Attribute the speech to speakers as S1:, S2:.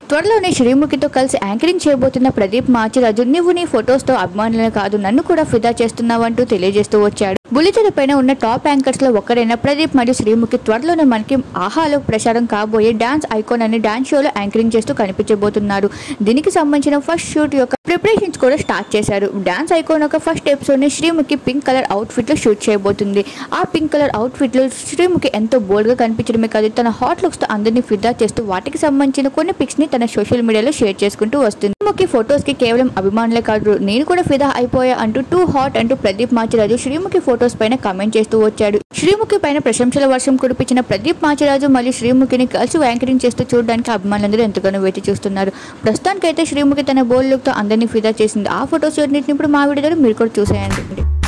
S1: త్వరలోనే శ్రీముఖితో కలిసి యాంకరింగ్ చేయబోతున్న ప్రదీప్ మాచిరాజు నువ్వు నీ ఫొటోస్ తో అభిమానులే కాదు నన్ను కూడా ఫిదా చేస్తున్నావంటూ తెలియజేస్తూ వచ్చాడు బుల్లితెర పైన ఉన్న టాప్ యాంకర్స్ లో ఒకరైన ప్రదీప్ మరియు శ్రీముఖి త్వరలోనే మనకి ఆహాలో ప్రచారం కాబోయే డాన్స్ ఐకాన్ అనే డాన్స్ షోలో యాంకరింగ్ చేస్తూ కనిపించబోతున్నారు దీనికి సంబంధించిన ఫస్ట్ షూట్ యొక్క ప్రిపరేషన్స్ కూడా స్టార్ట్ చేశారు డాన్స్ ఐకాన్ యొక్క ఫస్ట్ ఎపిసోడ్ ని శ్రీముఖి పింక్ కలర్ అవుట్ఫిట్ లో షూట్ చేయబోతుంది ఆ పింక్ కలర్ అవుట్ఫిట్ లో శ్రీముఖి ఎంతో బోల్డ్ గా కనిపించడమే కాదు తన హాట్ లుక్స్ తో అందరినీ ఫిదా చేస్తూ వాటికి సంబంధించిన కొన్ని పిక్స్ ని తన సోషల్ మీడియాలో షేర్ చేసుకుంటూ వస్తుంది శ్రీముఖి ఫొటోస్ కి కేవలం అభిమానులే కాదు నేను కూడా ఫిదా అయిపోయా అంటూ టూ హాట్ అంటూ ప్రదీప్ మాచిరాజు శ్రీముఖి ఫొటోస్ పైన కామెంట్ చేస్తూ వచ్చాడు శ్రీముఖి పైన ప్రశంసల వర్షం కురిపించిన ప్రదీప్ మాచిరాజు మరియు శ్రీముఖిని కలిసి యాంకరింగ్ చేస్తూ చూడడానికి అభిమానులందరూ ఎంతగానో వేచి చూస్తున్నారు ప్రస్తుతానికైతే శ్రీముఖి తన బోల్ లుక్ తో అందరినీ ఫిదా చేసింది ఆ ఫొటోస్ అన్నింటిని ఇప్పుడు మా వీడియోలో మీరు కూడా చూసేయండి